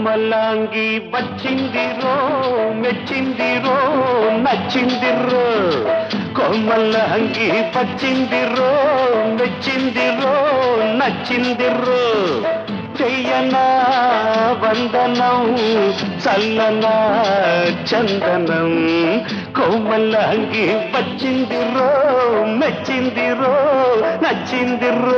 కొమ్మలాంగి వచ్చిందిరో మెచ్చిందిరో నచ్చిందిరో కొమ్మలాంగి వచ్చిందిరో మెచ్చిందిరో నచ్చిందిరో చెయ్యనా వందనం చల్లనా చందనం కొమ్మలాంగి వచ్చిందిరో మెచ్చిందిరో నచ్చిందిరో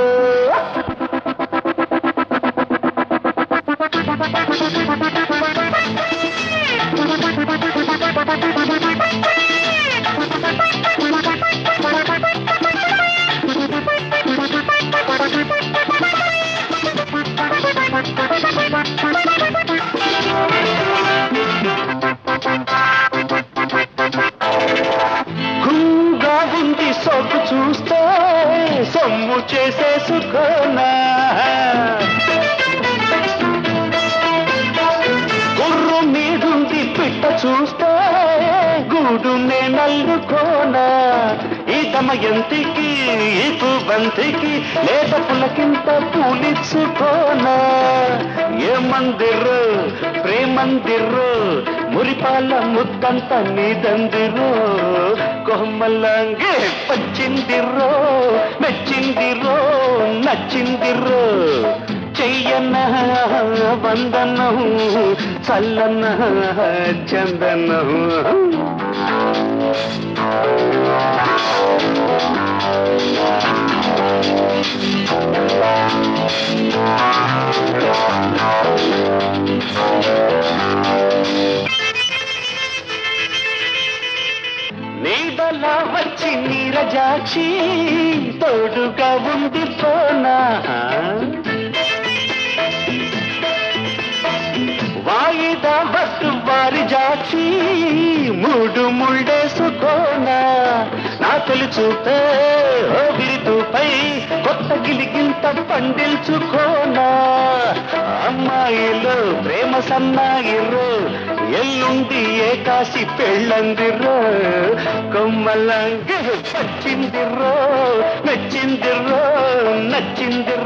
గుంగా ఉంది సొగ్గు చూస్తే సొమ్ము చేసేసుకోనా గుర్రు మీదుంది పిట్ట చూస్తే గూడునే నల్లుకోనా ఈ దమయంతికి ఈ బంతికి లేత పులకింత పూలిచ్చుకోనా ఏ మందిరు ప్రేమందిరు మురిపాల ముద్దంత నీదందిరు కొమ్మల్లంగే పచ్చిందిరో మెచ్చిందిరో నచ్చిందిరో చెయ్యన్న వందనం చల్లన్న చందనం నీడలా వచ్చి నీరజాక్షి తోడుగా ఉంది పోనా వాయిదా బట్టు వారి జాక్షి మూడు ముళ్ళేసుకోనా నా తొలి చూపే ఓగిలితూపై కొత్త గిలిగింత పండిల్చుకోనా అమ్మాయిలు ప్రేమ సన్నాయిరు ఎల్లుండి ఏకాశి పెళ్ళందిరో కొమ్మలంగి పచ్చిందిరో మెచ్చిందిరో నచ్చిందిరో